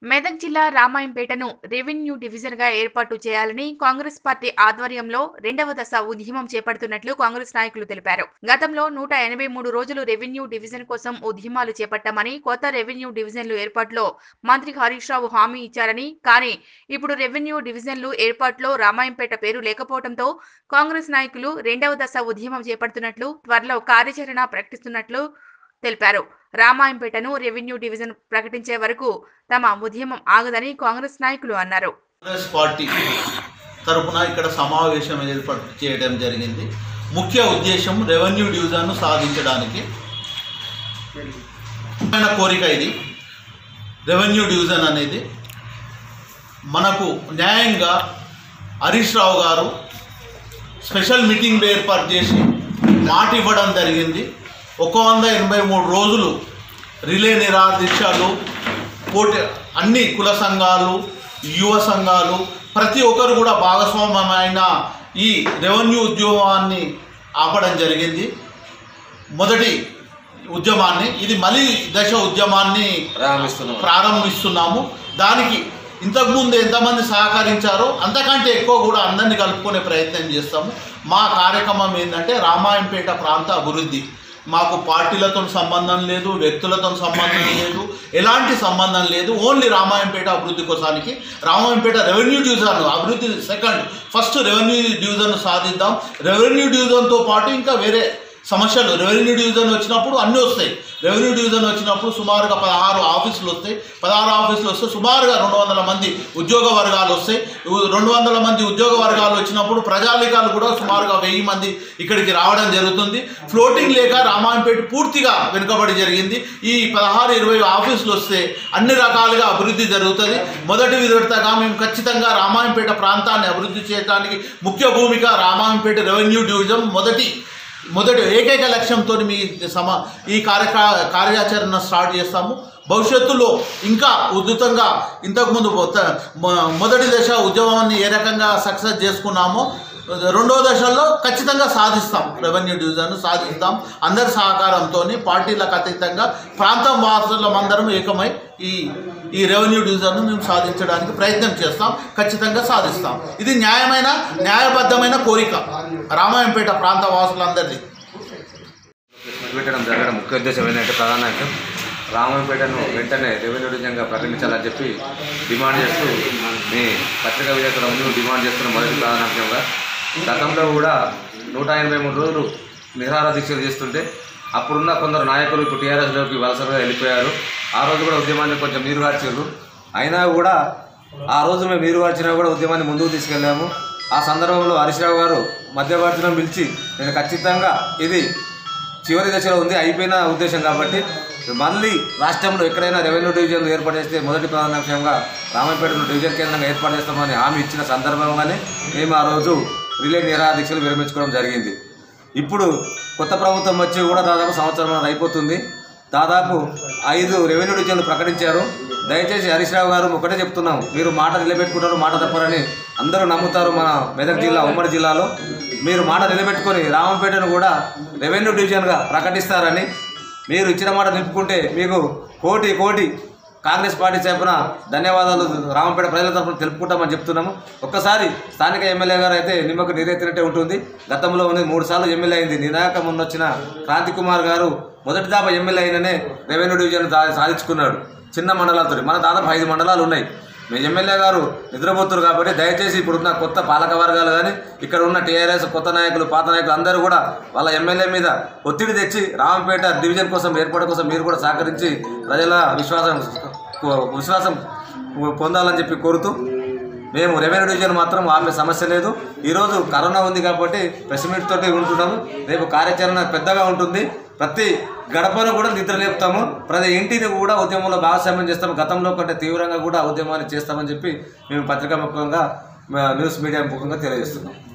మెదక్ జిల్లా రామాయంపేటను revenue division గా ఏర్పాటు చేయాలని కాంగ్రెస్ పార్టీ ఆధ్వర్యంలో రెండవ దశ ఉద్యమం చేపడుతున్నట్లు కాంగ్రెస్ నాయకులు తెలిపారు గతంలో నూట ఎనభై మూడు రోజులు రెవెన్యూ డివిజన్ కోసం ఉద్యమాలు చేపట్టామని కొత్త రెవెన్యూ డివిజన్లు ఏర్పాటులో మంత్రి హరీష్ రావు హామీ ఇచ్చారని కానీ ఇప్పుడు రెవెన్యూ డివిజన్లు ఏర్పాటులో రామాయంపేట పేరు లేకపోవడంతో కాంగ్రెస్ నాయకులు రెండవ దశ ఉద్యమం చేపడుతున్నట్లు త్వరలో కార్యాచరణ ప్రకటిస్తున్నట్లు తెలిపారు రామాయంపేటను రెవెన్యూ డివిజన్ ప్రకటించే వరకు తమ ఉద్యమం ఆగదని కాంగ్రెస్ నాయకులు అన్నారు కాంగ్రెస్ పార్టీ తరపున ఇక్కడ సమావేశం ఏర్పాటు చేయడం జరిగింది ముఖ్య ఉద్దేశం రెవెన్యూ డివిజన్ను సాధించడానికి ముఖ్యమైన కోరిక ఇది రెవెన్యూ డివిజన్ అనేది మనకు న్యాయంగా హరీష్ రావు గారు స్పెషల్ మీటింగ్ ఏర్పాటు చేసి మాట ఇవ్వడం జరిగింది ఒక వంద ఎనభై మూడు రోజులు రిలే నిరాదీక్షలు పోటీ అన్ని కుల సంఘాలు యువ సంఘాలు ప్రతి ఒక్కరు కూడా భాగస్వామ్యమైన ఈ రెవెన్యూ ఉద్యమాన్ని ఆపడం జరిగింది మొదటి ఉద్యమాన్ని ఇది మలి దశ ఉద్యమాన్ని ప్రారంభిస్తున్నాం ప్రారంభిస్తున్నాము దానికి ఇంతకుముందు ఎంతమంది సహకరించారో అంతకంటే ఎక్కువ కూడా అందరినీ కలుపుకునే ప్రయత్నం చేస్తాము మా కార్యక్రమం ఏంటంటే రామాయంపేట ప్రాంత అభివృద్ధి మాకు పార్టీలతో సంబంధం లేదు వ్యక్తులతో సంబంధం లేదు ఎలాంటి సంబంధం లేదు ఓన్లీ రామాయంపేట అభివృద్ధి కోసానికి రామాయంపేట రెవెన్యూ డివిజన్ అభివృద్ధి సెకండ్ ఫస్ట్ రెవెన్యూ డివిజన్ సాధిద్దాం రెవెన్యూ డివిజన్తో పాటు ఇంకా వేరే సమస్యలు రెవెన్యూ డివిజన్ వచ్చినప్పుడు అన్నీ వస్తాయి రెవెన్యూ డివిజన్ వచ్చినప్పుడు సుమారుగా పదహారు ఆఫీసులు వస్తాయి పదహారు ఆఫీసులు వస్తే సుమారుగా రెండు వందల మంది ఉద్యోగ వర్గాలు వస్తాయి ఉ- రెండు వందల మంది ఉద్యోగ వర్గాలు వచ్చినప్పుడు ప్రజాలికాలు కూడా సుమారుగా వెయ్యి మంది ఇక్కడికి రావడం జరుగుతుంది ఫ్లోటింగ్ లేక రామాయంపేట పూర్తిగా వెనుకబడి జరిగింది ఈ పదహారు ఇరవై ఆఫీసులు వస్తే అన్ని రకాలుగా అభివృద్ధి జరుగుతుంది మొదటి విడతగా మేము ఖచ్చితంగా రామాయంపేట ప్రాంతాన్ని అభివృద్ధి చేయడానికి ముఖ్య భూమిక రామాయంపేట రెవెన్యూ డివిజన్ మొదటి మొదటి ఏకైక లక్ష్యంతో మీ సమ ఈ కార్యక్ర కార్యాచరణ స్టార్ట్ చేస్తాము భవిష్యత్తులో ఇంకా ఉధృతంగా ఇంతకుముందు మొత్త- మొ- మొదటి దశ ఉద్యమాన్ని ఏ రకంగా సక్సెస్ చేసుకున్నామో రెండో దశలో ఖచ్చితంగా సాధిస్తాం రెవెన్యూ డివిజన్ సాధిస్తాం అందరి సహకారంతో పార్టీలకు అతీతంగా ప్రాంతం వాసులం అందరం ఏకమై ఈ ఈ రెవెన్యూ డివిజన్ను మేము సాధించడానికి ప్రయత్నం చేస్తాం ఖచ్చితంగా సాధిస్తాం ఇది న్యాయమైన న్యాయబద్ధమైన కోరిక రామాయంపేట ప్రాంత వాసులందరిది పెట్టడం జరగడం ముఖ్య ఉద్దేశం ఏంటంటే ప్రధాన అంశం రామంపేటను వెంటనే రెవెన్యూ డివిజన్గా ప్రకటించాలని చెప్పి డిమాండ్ చేస్తూ మీ పత్రికా విలేకరులను డిమాండ్ చేస్తున్న మొదటి ప్రధాన అంశంగా గతంలో కూడా నూట ఎనభై మూడు రోజులు నిరాహార దీక్షలు చేస్తుంటే అప్పుడున్న కొందరు నాయకులు ఇప్పుడు టీఆర్ఎస్లోకి వలసగా వెళ్ళిపోయారు ఆ రోజు కూడా ఉద్యమాన్ని కొంచెం నీరు గార్చారు అయినా కూడా ఆ రోజు మేము నీరు గార్చినా కూడా ఉద్యమాన్ని ముందుకు తీసుకెళ్ళాము ఆ సందర్భంలో హరీష్ రావు గారు మధ్యవర్తిని పిలిచి నేను ఖచ్చితంగా ఇది చివరి దశలో ఉంది అయిపోయిన ఉద్దేశం కాబట్టి మళ్ళీ రాష్ట్రంలో ఎక్కడైనా రెవెన్యూ డివిజన్లు ఏర్పాటు చేస్తే మొదటి ప్రాధాన్యంగా రామాయపేటలో డివిజన్ కేంద్రంగా ఏర్పాటు చేస్తామని హామీ ఇచ్చిన సందర్భంగానే మేము ఆ రోజు రిలే నిరాదీక్షలు విరమించుకోవడం జరిగింది ఇప్పుడు కొత్త ప్రభుత్వం వచ్చి కూడా దాదాపు సంవత్సరం అయిపోతుంది దాదాపు ఐదు రెవెన్యూ డివిజన్లు ప్రకటించారు దయచేసి హరీష్ రావు గారు ఒకటే చెప్తున్నాం మీరు మాట నిలబెట్టుకుంటారు మాట తప్పరని అందరూ నమ్ముతారు మన మెదక్ జిల్లా ఉమ్మడి జిల్లాలో మీరు మాట నిలబెట్టుకొని రామంపేటను కూడా రెవెన్యూ డివిజన్గా ప్రకటిస్తారని మీరు ఇచ్చిన మాట నిలుపుకుంటే మీకు కోటి కోటి కాంగ్రెస్ పార్టీ తరపున ధన్యవాదాలు రామంపేట ప్రజల తరపున తెలుపుకుంటామని చెప్తున్నాము ఒక్కసారి స్థానిక ఎమ్మెల్యే గారు అయితే నిమ్మకు నీరెత్తినట్టే ఉంటుంది గతంలో ఉంది మూడు సార్లు ఎమ్మెల్యే అయింది నినాక మొన్న వచ్చిన క్రాంతి కుమార్ గారు మొదటి దాప ఎమ్మెల్యే అయిననే రెవెన్యూ డివిజన్ దా- సాధించుకున్నాడు చిన్న మండలాలతో మన దాదాపు ఐదు మండలాలు ఉన్నాయి మీ ఎమ్మెల్యే గారు నిద్రపోతున్నారు కాబట్టి దయచేసి ఇప్పుడున్న కొత్త పాలక వర్గాలు కానీ ఇక్కడ ఉన్న టీఆర్ఎస్ కొత్త నాయకులు పాత నాయకులు అందరూ కూడా వాళ్ళ ఎమ్మెల్యే మీద ఒత్తిడి తెచ్చి రామంపేట డివిజన్ కోసం ఏర్పాటు కోసం మీరు కూడా సహకరించి ప్రజల విశ్వాసం విశ్వాసం పొందాలని చెప్పి కోరుతూ మేము రెవెన్యూ డివిజన్ మాత్రం ఆపే సమస్య లేదు ఈరోజు కరోనా ఉంది కాబట్టి ప్రెస్ మీట్ తోటి ఉంటున్నాము రేపు కార్యాచరణ పెద్దగా ఉంటుంది ప్రతి గడపను కూడా నిద్ర లేపుతాము ప్రతి ఇంటిని కూడా ఉద్యమంలో భాగస్వామ్యం చేస్తాము గతంలో కంటే తీవ్రంగా కూడా ఉద్యమాన్ని చేస్తామని చెప్పి మేము పత్రికా ముఖంగా న్యూస్ మీడియా ముఖంగా తెలియజేస్తున్నాం